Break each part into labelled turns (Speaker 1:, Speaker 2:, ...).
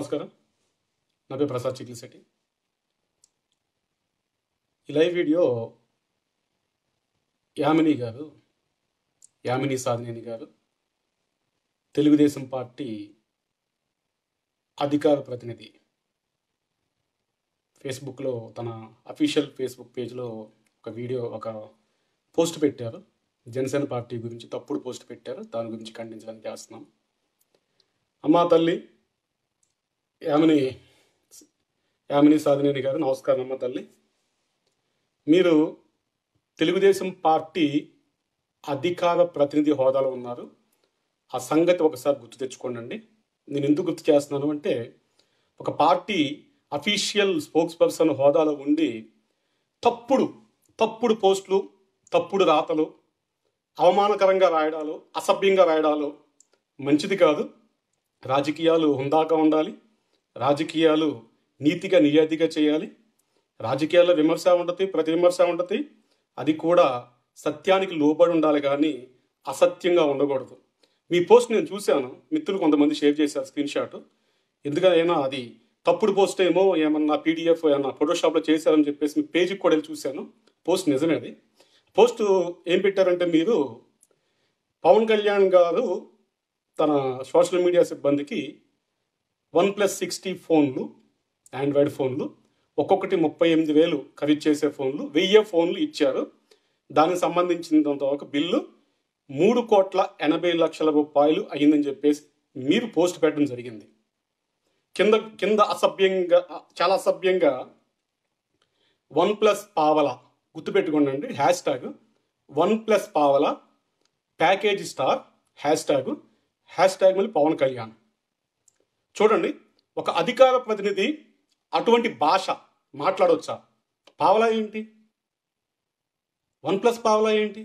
Speaker 1: నమస్కారం నా పేరు ప్రసాద్ చిక్లిశెట్టి ఈ లైవ్ వీడియో యామిని గారు యామిని సాధినేని గారు తెలుగుదేశం పార్టీ అధికార ప్రతినిధి ఫేస్బుక్లో తన అఫీషియల్ ఫేస్బుక్ పేజ్లో ఒక వీడియో ఒక పోస్ట్ పెట్టారు జనసేన పార్టీ గురించి తప్పుడు పోస్ట్ పెట్టారు దాని గురించి ఖండించడానికి చేస్తున్నాం అమ్మా తల్లి యామిని యామిని సాధినేని గారు నమస్కారం అమ్మ తల్లి మీరు తెలుగుదేశం పార్టీ అధికార ప్రతినిధి హోదాలో ఉన్నారు ఆ సంగతి ఒకసారి గుర్తు తెచ్చుకోండి నేను ఎందుకు గుర్తు చేస్తున్నాను అంటే ఒక పార్టీ అఫీషియల్ స్పోక్స్ పర్సన్ హోదాలో ఉండి తప్పుడు తప్పుడు పోస్టులు తప్పుడు రాతలు అవమానకరంగా రాయడాలు అసభ్యంగా రాయడాలు మంచిది కాదు రాజకీయాలు హుందాగా ఉండాలి రాజకీయాలు నీతిగా నిజాయితీగా చేయాలి రాజకీయాల్లో విమర్శ ఉండదు ప్రతి విమర్శ ఉండదు అది కూడా సత్యానికి లోబడి ఉండాలి కానీ అసత్యంగా ఉండకూడదు మీ పోస్ట్ నేను చూశాను మిత్రులు కొంతమంది షేర్ చేశారు స్క్రీన్ షాట్ ఎందుకైనా అది తప్పుడు పోస్ట్ ఏమో ఏమన్నా పీడిఎఫ్ ఏమన్నా ఫోటోషాప్లో చేశారని చెప్పేసి మీ పేజీకి కూడా వెళ్ళి చూశాను పోస్ట్ నిజమే అది పోస్ట్ ఏం పెట్టారంటే మీరు పవన్ కళ్యాణ్ గారు తన సోషల్ మీడియా సిబ్బందికి వన్ ప్లస్ సిక్స్టీ ఫోన్లు ఆండ్రాయిడ్ ఫోన్లు ఒక్కొక్కటి ముప్పై ఎనిమిది వేలు ఖరీదు చేసే ఫోన్లు వెయ్యి ఫోన్లు ఇచ్చారు దానికి సంబంధించినంత ఒక బిల్లు మూడు కోట్ల ఎనభై లక్షల రూపాయలు అయిందని చెప్పేసి మీరు పోస్ట్ పెట్టడం జరిగింది కింద కింద అసభ్యంగా చాలా అసభ్యంగా వన్ ప్లస్ పావల గుర్తుపెట్టుకోండి హ్యాష్ ట్యాగ్ వన్ ప్లస్ పావల package star hashtag hashtag మళ్ళీ పవన్ కళ్యాణ్ చూడండి ఒక అధికార ప్రతినిధి అటువంటి భాష మాట్లాడవచ్చా పావలా ఏంటి వన్ ప్లస్ పావలా ఏంటి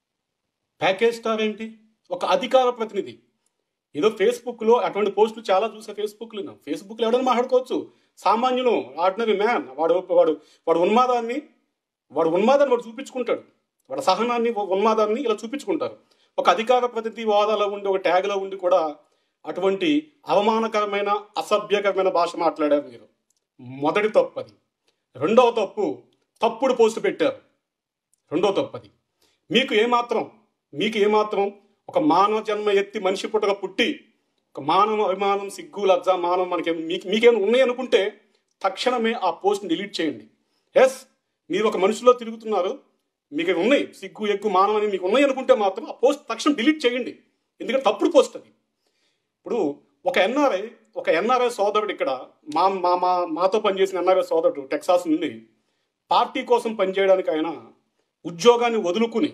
Speaker 1: ప్యాకేజ్ స్టార్ ఏంటి ఒక అధికార ప్రతినిధి ఏదో ఫేస్బుక్లో అటువంటి పోస్టులు చాలా చూసే ఫేస్బుక్లో ఫేస్బుక్లో ఎవడైనా మాట్లాడుకోవచ్చు సామాన్యులు ఆర్డినరీ మ్యాన్ వాడు వాడు వాడు ఉన్మాదాన్ని వాడు ఉన్మాదాన్ని వాడు చూపించుకుంటాడు వాడు సహనాన్ని ఉన్మాదాన్ని ఇలా చూపించుకుంటారు ఒక అధికార ప్రతినిధి హోదాలో ఉండి ఒక ట్యాగ్లో ఉండి కూడా అటువంటి అవమానకరమైన అసభ్యకరమైన భాష మాట్లాడారు మీరు మొదటి తప్పు అది రెండవ తప్పు తప్పుడు పోస్ట్ పెట్టారు రెండవ తప్పు అది మీకు ఏమాత్రం మీకు ఏమాత్రం ఒక మానవ జన్మ ఎత్తి మనిషి పుట్టక పుట్టి ఒక మానవ అభిమానం సిగ్గు లజ్జ మానం మనకి మీకు మీకేమైనా ఉన్నాయి అనుకుంటే తక్షణమే ఆ పోస్ట్ని డిలీట్ చేయండి ఎస్ మీరు ఒక మనిషిలో తిరుగుతున్నారు మీకు ఉన్నాయి సిగ్గు ఎగ్గు మానం అని మీకు ఉన్నాయి అనుకుంటే మాత్రం ఆ పోస్ట్ తక్షణం డిలీట్ చేయండి ఎందుకంటే తప్పుడు పోస్ట్ అది ఇప్పుడు ఒక ఎన్ఆర్ఐ ఒక ఎన్ఆర్ఐ సోదరుడు ఇక్కడ మా మా మా మాతో పనిచేసిన ఎన్ఆర్ఐ సోదరుడు టెక్సాస్ నుండి పార్టీ కోసం పనిచేయడానికి ఆయన ఉద్యోగాన్ని వదులుకుని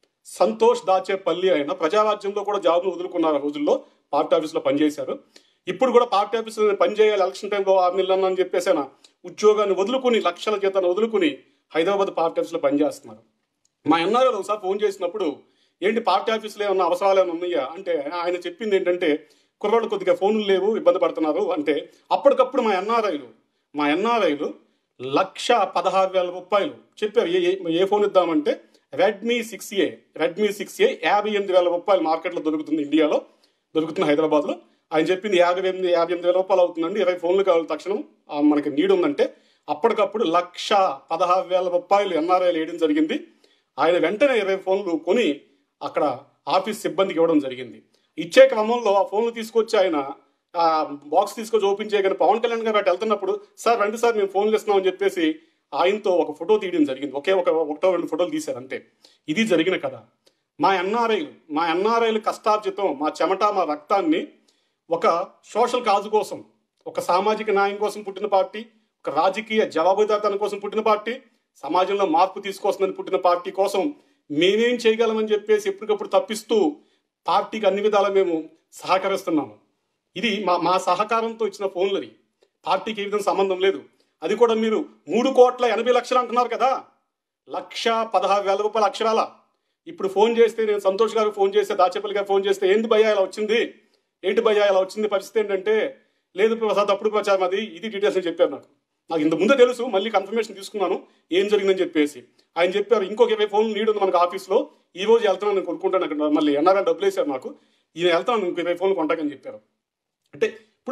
Speaker 1: సంతోష్ దాచేపల్లి ఆయన ప్రజారాజ్యంలో కూడా జాబ్ను వదులుకున్నారు ఆ రోజుల్లో పార్టీ ఆఫీస్లో పనిచేశారు ఇప్పుడు కూడా పార్టీ ఆఫీస్లో నేను పనిచేయాలి ఎలక్షన్ టైంలో ఆరు నెలలు అని చెప్పేసి ఆయన ఉద్యోగాన్ని వదులుకుని లక్షల జీతాన్ని వదులుకుని హైదరాబాద్ పార్టీ ఆఫీస్లో పనిచేస్తున్నారు మా ఎన్ఆర్ఐలో ఒకసారి ఫోన్ చేసినప్పుడు ఏంటి పార్టీ ఆఫీస్లో ఏమన్నా అవసరాలు ఏమైనా ఉన్నాయా అంటే ఆయన చెప్పింది ఏంటంటే కుర్రాళ్ళు కొద్దిగా ఫోన్లు లేవు ఇబ్బంది పడుతున్నారు అంటే అప్పటికప్పుడు మా ఎన్ఆర్ఐలు మా ఎన్ఆర్ఐలు లక్ష పదహారు వేల రూపాయలు చెప్పారు ఏ ఏ- ఏ ఫోన్ ఇద్దామంటే Redmi six A Redmi six A యాభై ఎనిమిది వేల రూపాయలు మార్కెట్లో దొరుకుతుంది ఇండియాలో దొరుకుతుంది హైదరాబాద్లో ఆయన చెప్పింది యాభై ఎనిమిది యాభై ఎనిమిది వేల రూపాయలు అవుతుందండి ఇరవై ఫోన్లు కావాలి తక్షణం ఆ, మనకి నీడ్ ఉందంటే అప్పటికప్పుడు లక్ష పదహారు వేల రూపాయలు ఎన్ఆర్ఐలు వేయడం జరిగింది ఆయన వెంటనే ఇరవై ఫోన్లు కొని అక్కడ ఆఫీస్ సిబ్బందికి ఇవ్వడం జరిగింది ఇచ్చే క్రమంలో ఆ ఫోన్లు తీసుకొచ్చి ఆయన ఆ బాక్స్ తీసుకొచ్చి ఓపెన్ చేయగానే పవన్ కళ్యాణ్ గారు అటు వెళ్తున్నప్పుడు సార్ రండి సార్ మేము ఫోన్లు ఇస్తున్నామని చెప్పేసి ఆయనతో ఒక ఫోటో తీయడం జరిగింది ఒకే ఒక ఒకటో రెండు ఫోటోలు తీశారు అంతే ఇది జరిగిన కథ మా ఎన్ఆర్ఐలు మా ఎన్ఆర్ఐలు కష్టార్జితం మా చెమట మా రక్తాన్ని ఒక సోషల్ కాజు కోసం ఒక సామాజిక న్యాయం కోసం పుట్టిన పార్టీ ఒక రాజకీయ జవాబుదారితనం కోసం పుట్టిన పార్టీ సమాజంలో మార్పు తీసుకొస్తుందని పుట్టిన పార్టీ కోసం మేమేం చేయగలమని చెప్పేసి ఎప్పటికప్పుడు తప్పిస్తూ పార్టీకి అన్ని విధాలా మేము సహకరిస్తున్నాము ఇది మా మా సహకారంతో ఇచ్చిన ఫోన్లది పార్టీకి ఏ విధంగా సంబంధం లేదు అది కూడా మీరు మూడు కోట్ల ఎనభై లక్షలు అంటున్నారు కదా లక్ష పదహారు వేల రూపాయల అక్షరాల ఇప్పుడు ఫోన్ చేస్తే నేను సంతోష్ గారికి ఫోన్ చేస్తే దాచేపల్లి గారికి ఫోన్ చేస్తే ఏంటి భయ్యా ఇలా వచ్చింది ఏంటి భయ్యా ఇలా వచ్చింది పరిస్థితి ఏంటంటే లేదు ప్రసాద్ తప్పుడు ప్రచారం అది ఇది డీటెయిల్స్ అని చెప్పారు నాకు నాకు ఇంత ముందే తెలుసు మళ్ళీ కన్ఫర్మేషన్ తీసుకున్నాను ఏం జరిగిందని చెప్పేసి ఆయన చెప్పారు ఇంకొక ఇరవై ఫోన్లు నీడ్ ఉంది మనకు ఆఫీస్లో ఈ రోజు వెళ్తున్నాను నేను కొనుక్కుంటాను అక్కడ మళ్ళీ ఎన్ఆర్ఐ డబ్బులు వేశారు నాకు ఈయన వెళ్తాను ఇంకో ఇరవై ఫోన్లు కొంటాకని చెప్పారు అంటే ఇప్పుడు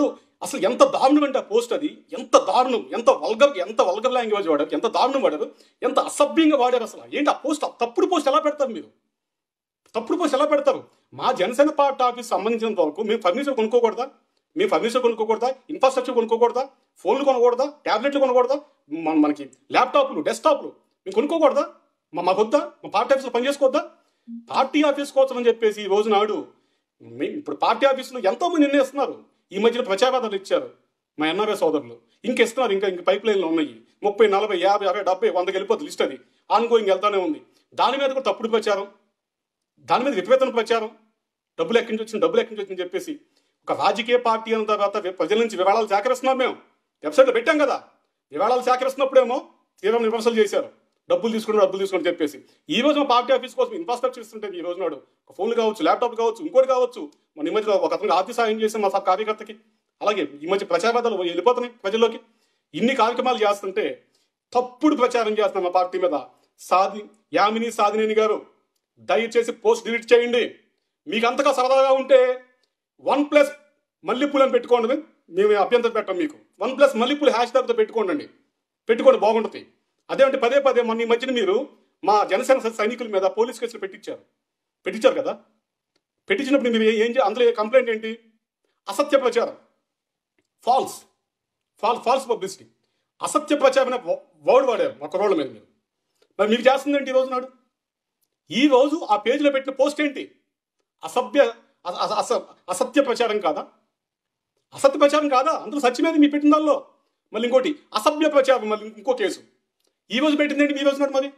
Speaker 1: అసలు ఎంత దారుణం అంటే ఆ పోస్ట్ అది ఎంత దారుణం ఎంత వల్గర్ ఎంత వల్గర్ లాంగ్వేజ్ వాడారు ఎంత దారుణం వాడారు ఎంత అసభ్యంగా వాడారు అసలు ఏంటి ఆ పోస్ట్ తప్పుడు పోస్ట్ ఎలా పెడతారు మీరు తప్పుడు పోస్ట్ ఎలా పెడతారు మా జనసేన పార్టీ ఆఫీస్ సంబంధించినంత వరకు మేము ఫర్నిచర్ కొనుక్కోకూడదా మేము ఫర్నిచర్ కొనుక్కోకూడదా ఇన్ఫ్రాస్ట్రక్చర్ కొనుక్కోకూడదా ఫోన్లు కొనకూడదా ట్యాబ్లెట్లు కొనకూడదా మన మనకి ల్యాప్టాప్లు డెస్క్టాప్లు మేము కొనుక్కోకూడదా మా మాకు వద్దా మా పార్టీ ఆఫీస్లో పని చేసుకోవద్దా పార్టీ ఆఫీస్ కోసం అని చెప్పేసి ఈ రోజు నాడు మీ- ఇప్పుడు పార్టీ ఆఫీసులో ఎంతో మంది నిర్ణయిస్తున్నారు ఈ మధ్యన ప్రచారాలు ఇచ్చారు మా ఎన్ఆర్ఏ సోదరులు ఇంక ఇస్తున్నారు ఇంకా ఇంకా పైప్ లైన్లు ఉన్నాయి ముప్పై నలభై యాభై అరవై డెబ్బై వందకి వెళ్ళిపోతుంది లిస్ట్ అది ఆన్ గోయింగ్ వెళ్తానే ఉంది దాని మీద కూడా తప్పుడు ప్రచారం దాని మీద విపరీతమైన ప్రచారం డబ్బులు ఎక్కడి నుంచి వచ్చింది డబ్బులు ఎక్కడి నుంచి వచ్చిందని చెప్పేసి ఒక రాజకీయ పార్టీ అన్న తర్వాత వి- ప్రజల నుంచి వివరాలు సేకరిస్తున్నాం మేము వెబ్సైట్లో పెట్టాం కదా వివరాలు సేకరిస్తున్నప్పుడేమో తీవ్ర విమర్శలు చేశారు డబ్బులు తీసుకుని డబ్బులు తీసుకుని చెప్పేసి ఈ రోజు మా పార్టీ ఆఫీస్ కోసం ఇన్ఫ్రాస్ట్రక్చర్ ఇస్తుంటే ఈ రోజు నాడు ఒక ఫోన్లు కావచ్చు ల్యాప్టాప్ కావచ్చు ఇంకోటి కావచ్చు మన ఈ మధ్య ఒక అతనికి ఆర్థిక సాయం చేసిన మా సా- కార్యకర్తకి అలాగే ఈ మధ్య ప్రచారాలు వెళ్ళిపోతున్నాయి ప్రజల్లోకి ఇన్ని కార్యక్రమాలు చేస్తుంటే తప్పుడు ప్రచారం చేస్తున్నాం మా పార్టీ మీద సాది యామిని సాదినేని గారు దయచేసి పోస్ట్ డిలీట్ చేయండి మీకు అంతగా సరదాగా ఉంటే వన్ ప్లస్ మల్లెపూలు అని పెట్టుకోండి మేము అభ్యంతరం పెట్టాం మీకు వన్ ప్లస్ మల్లెపూలు హ్యాష్ ట్యాగ్తో పెట్టుకోండి పెట్టుకోండి బాగుంటుంది అదేంటి పదే పదే మొన్న ఈ మధ్యన మీరు మా జనసేన సైనికుల మీద పోలీస్ కేసులు పెట్టించారు పెట్టించారు కదా పెట్టించినప్పుడు మీరు ఏం చే- అందులో కంప్లైంట్ ఏంటి అసత్య ప్రచారం ఫాల్స్ ఫాల్ ఫాల్స్ పబ్లిసిటీ అసత్య ప్రచారం అనే వర్డ్ వాడారు మా కుర్రోళ్ళ మీద మీరు మరి మీకు చేస్తుందేంటి ఈ రోజు నాడు ఈ రోజు ఆ పేజీలో పెట్టిన పోస్ట్ ఏంటి అసభ్య అస- అస- అస- అసత్య ప్రచారం కాదా అసత్య ప్రచారం కాదా అందులో సత్యమేది మీ పెట్టిన దానిలో మళ్ళీ ఇంకోటి అసభ్య ప్రచారం మళ్ళీ ఇంకో కేసు ఈ రోజు పెట్టింది ఏంటి ఈ రోజు నాడు మరి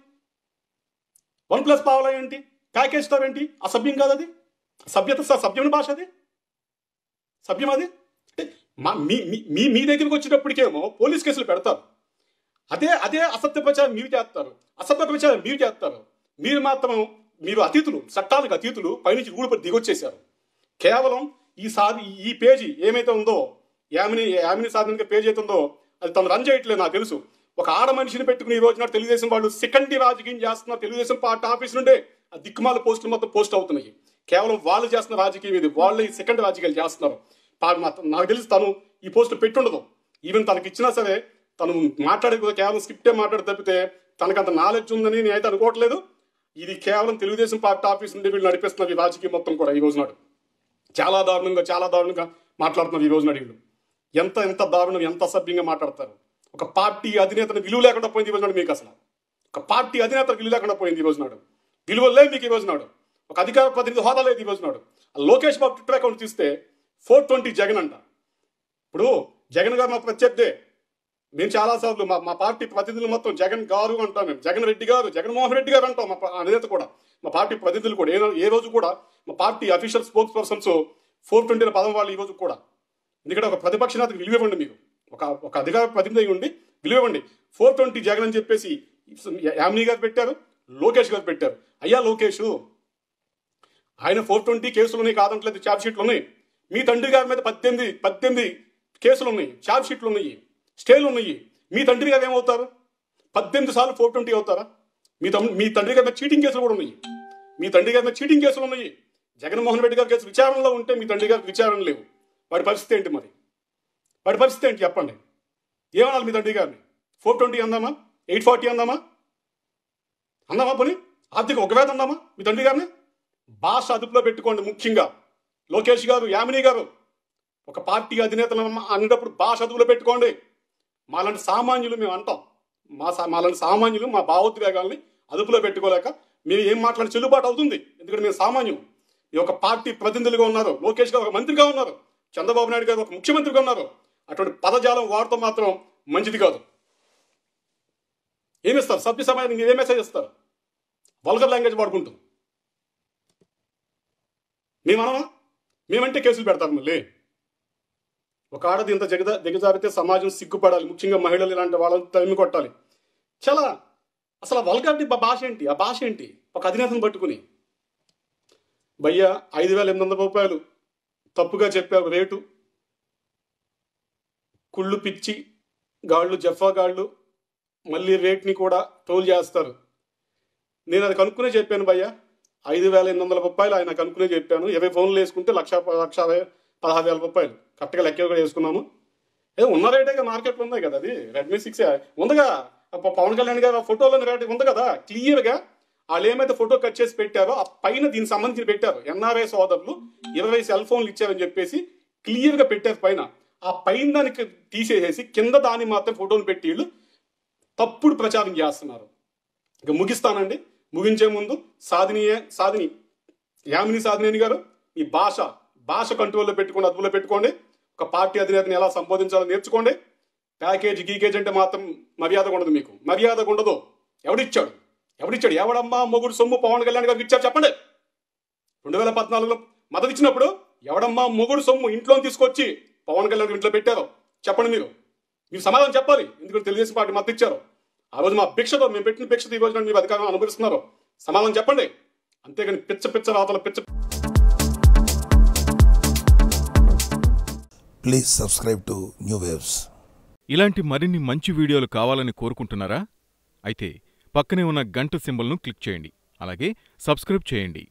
Speaker 1: వన్ ప్లస్ పావలా ఏంటి ప్యాకేజ్ స్టార్ ఏంటి అసభ్యం కాదు అది సభ్యత స- సభ్యమైన భాష అది సభ్యం అది అంటే మా మీ మీ- మీ మీ దగ్గరికి వచ్చేటప్పటికేమో పోలీస్ కేసులు పెడతారు అదే అదే అసత్య ప్రచారం మీరు చేస్తారు అసత్య ప్రచారం మీరు చేస్తారు మీరు మాత్రం మీరు అతీతులు చట్టాలకు అతీతులు పైనుంచి ఊడిపడి దిగొచ్చేశారు కేవలం ఈ సాధి ఈ పేజీ ఏమైతే ఉందో యామిని యామిని సాధన పేజీ అయితే ఉందో అది తను రన్ చేయట్లేదు నాకు తెలుసు ఒక ఆడ మనిషిని పెట్టుకుని ఈ రోజున తెలుగుదేశం వాళ్ళు సెకండ్ రాజకీయం చేస్తున్న తెలుగుదేశం పార్టీ ఆఫీస్ నుండే ఆ దిక్కుమాల పోస్టులు మొత్తం పోస్ట్ అవుతున్నాయి కేవలం వాళ్ళు చేస్తున్న రాజకీయం ఇది వాళ్ళు ఈ సెకండ్ రాజకీయాలు చేస్తున్నారు పా- మా- నాకు తెలిసి తను ఈ పోస్ట్ పెట్టుండదు ఈవెన్ తనకి ఇచ్చినా సరే తను మాట్లాడే కూడా కేవలం స్క్రిప్టే మాట్లాడి తప్పితే తనకు అంత నాలెడ్జ్ ఉందని నేనైతే అనుకోవట్లేదు ఇది కేవలం తెలుగుదేశం పార్టీ ఆఫీస్ నుండి వీళ్ళు నడిపిస్తున్నారు ఈ రాజకీయం మొత్తం కూడా ఈ రోజు నాడు చాలా దారుణంగా చాలా దారుణంగా మాట్లాడుతున్నారు ఈ రోజు నాడు వీళ్ళు ఎంత ఎంత దారుణం ఎంత అసభ్యంగా మాట్లాడతారు ఒక పార్టీ అధినేతను విలువ లేకుండా పోయింది ఈ రోజు నాడు మీకు అసలు ఒక పార్టీ అధినేత విలువ లేకుండా పోయింది ఈ రోజు నాడు విలువ లేదు మీకు ఈ రోజు నాడు ఒక అధికార ప్రతినిధి హోదా లేదు ఈ రోజు నాడు ఆ లోకేష్ బాబు ట్విట్టర్ అకౌంట్ తీస్తే ఫోర్ ట్వంటీ జగన్ అంట ఇప్పుడు జగన్ గారు మా ప్రత్యర్థే మేము చాలా సార్లు మా మా పార్టీ ప్రతినిధులు మొత్తం జగన్ గారు అంటాం మేము జగన్ రెడ్డి గారు జగన్మోహన్ రెడ్డి గారు అంటాం మా ప- అధినేత కూడా మా పార్టీ ప్రతినిధులు కూడా ఏ ఏ రోజు కూడా మా party official spokespersons four twenty పదం వాళ్ళు ఈ రోజు కూడా ఎందుకంటే ఒక ప్రతిపక్ష నేతకు విలువ ఇవ్వండి మీరు ఒక ఒక అధికార ప్రతినిధి అయి ఉండి విలువ ఇవ్వండి ఫోర్ ట్వంటీ జగన్ అని చెప్పేసి యామిని గారు పెట్టారు లోకేష్ గారు పెట్టారు అయ్యా లోకేష్ ఆయన ఫోర్ ట్వంటీ కేసులు ఉన్నాయి కాదంటలేదు ఛార్జ్ షీట్లు ఉన్నాయి మీ తండ్రి గారి మీద పద్దెనిమిది పద్దెనిమిది కేసులు ఉన్నాయి ఛార్జ్ షీట్లు ఉన్నాయి స్టేలు ఉన్నాయి మీ తండ్రి గారు ఏమవుతారు పద్దెనిమిది సార్లు ఫోర్ ట్వంటీ అవుతారా మీ తమ్ మీ తండ్రి గారి మీద చీటింగ్ కేసులు కూడా ఉన్నాయి మీ తండ్రి గారి మీద చీటింగ్ కేసులు ఉన్నాయి జగన్మోహన్ రెడ్డి గారి కేసు విచారణలో ఉంటే మీ తండ్రి గారికి విచారణ లేవు వాడి పరిస్థితి ఏంటి మరి వాడి పరిస్థితి ఏంటి చెప్పండి ఏమనాలి మీ తండ్రి గారిని ఫోర్ ట్వంటీ అందామా ఎయిట్ ఫార్టీ అందామా అందామా పోనీ ఆర్థిక ఒకవేళ అందామా మీ తండ్రి గారిని భాష అదుపులో పెట్టుకోండి ముఖ్యంగా లోకేష్ గారు యామిని గారు ఒక పార్టీ అధినేతలు అనేటప్పుడు భాష అదుపులో పెట్టుకోండి మాలాంటి సామాన్యులు మేము అంటాం మా సా మాలాంటి సామాన్యులు మా భావోద్వేగాల్ని అదుపులో పెట్టుకోలేక మీరు ఏం మాట్లాడి చెల్లుబాటు అవుతుంది ఎందుకంటే మేము సామాన్యులు ఈ ఒక పార్టీ ప్రతినిధులుగా ఉన్నారు లోకేష్ గారు ఒక మంత్రిగా ఉన్నారు చంద్రబాబు నాయుడు గారు ఒక ముఖ్యమంత్రిగా ఉన్నారు అటువంటి పదజాలం వాడటం మాత్రం మంచిది కాదు ఏమిస్తారు సభ్య సమయానికి మీరు ఏ మెసేజ్ ఇస్తారు వల్గర్ లాంగ్వేజ్ వాడుకుంటూ మేమనమా మేమంటే కేసులు పెడతారు మళ్ళీ ఒక ఆడది ఇంత జగద దిగజారితే సమాజం సిగ్గుపడాలి ముఖ్యంగా మహిళలు ఇలాంటి వాళ్ళని తరిమి కొట్టాలి చాలా అసలు ఆ వల్గారిటీ భాష ఏంటి ఆ భాష ఏంటి ఒక అధినేతను పట్టుకుని భయ్యా ఐదు వేల ఎనిమిది వందల రూపాయలు తప్పుగా చెప్పావు రేటు కుళ్ళు పిచ్చి గాళ్ళు జఫా గాళ్ళు మళ్ళీ రేట్ని కూడా టోల్ చేస్తారు నేను అది కనుక్కునే చెప్పాను భయ్యా ఐదు వేల ఎనిమిది వందల రూపాయలు ఆయన కనుక్కునే చెప్పాను ఇరవై ఫోన్లు వేసుకుంటే లక్ష లక్ష పదహారు వేల రూపాయలు కరెక్ట్గా లెక్క కూడా వేసుకున్నాము ఏ ఉన్న రేటే మార్కెట్లో ఉంది కదా అది రెడ్మీ సిక్స్ ఉందిగా ప- పవన్ కళ్యాణ్ గారు ఫోటోలో రేట్ ఉంది కదా క్లియర్గా వాళ్ళు ఏమైతే ఫోటో కట్ చేసి పెట్టారో ఆ పైన దీనికి సంబంధించి పెట్టారు ఎన్ఆర్ఐ సోదరులు ఇరవై సెల్ ఫోన్లు ఇచ్చారని చెప్పేసి క్లియర్గా పెట్టారు పైన ఆ పైన దానికి తీసేసేసి కింద దాన్ని మాత్రం ఫోటోలు పెట్టి వీళ్ళు తప్పుడు ప్రచారం చేస్తున్నారు ఇక ముగిస్తానండి ముగించే ముందు సాధినియే సాధిని యామిని సాధినేని గారు ఈ భాష భాష కంట్రోల్లో పెట్టుకోండి అదుపులో పెట్టుకోండి ఒక పార్టీ అధినేతని ఎలా సంబోధించాలో నేర్చుకోండి ప్యాకేజ్ గీకేజ్ అంటే మాత్రం మర్యాద ఉండదు మీకు మర్యాద ఉండదు ఎవడిచ్చాడు ఎవడిచ్చాడు ఎవడమ్మా మొగుడు సొమ్ము పవన్ కళ్యాణ్ గారికి ఇచ్చారు చెప్పండి రెండు వేల పద్నాలుగులో మద్దతు ఇచ్చినప్పుడు ఎవడమ్మా మొగుడు సొమ్ము ఇంట్లో తీసుకొచ్చి పవన్ కళ్యాణ్ ఇంట్లో పెట్టారో చెప్పండి మీరు మీరు సమాధానం చెప్పాలి ఎందుకంటే తెలుగుదేశం పార్టీ మద్దతు ఇచ్చారు ఆ రోజు మా భిక్షతో మేము పెట్టిన భిక్షతో ఈ రోజున మీరు అధికారం అనుభవిస్తున్నారు సమాధానం చెప్పండి అంతేగాని పిచ్చ పిచ్చ రాతల పిచ్చ
Speaker 2: Please subscribe to New Waves.
Speaker 3: ఇలాంటి మరిన్ని మంచి వీడియోలు కావాలని కోరుకుంటున్నారా అయితే పక్కనే ఉన్న గంట సింబల్ను క్లిక్ చేయండి అలాగే సబ్స్క్రైబ్ చేయండి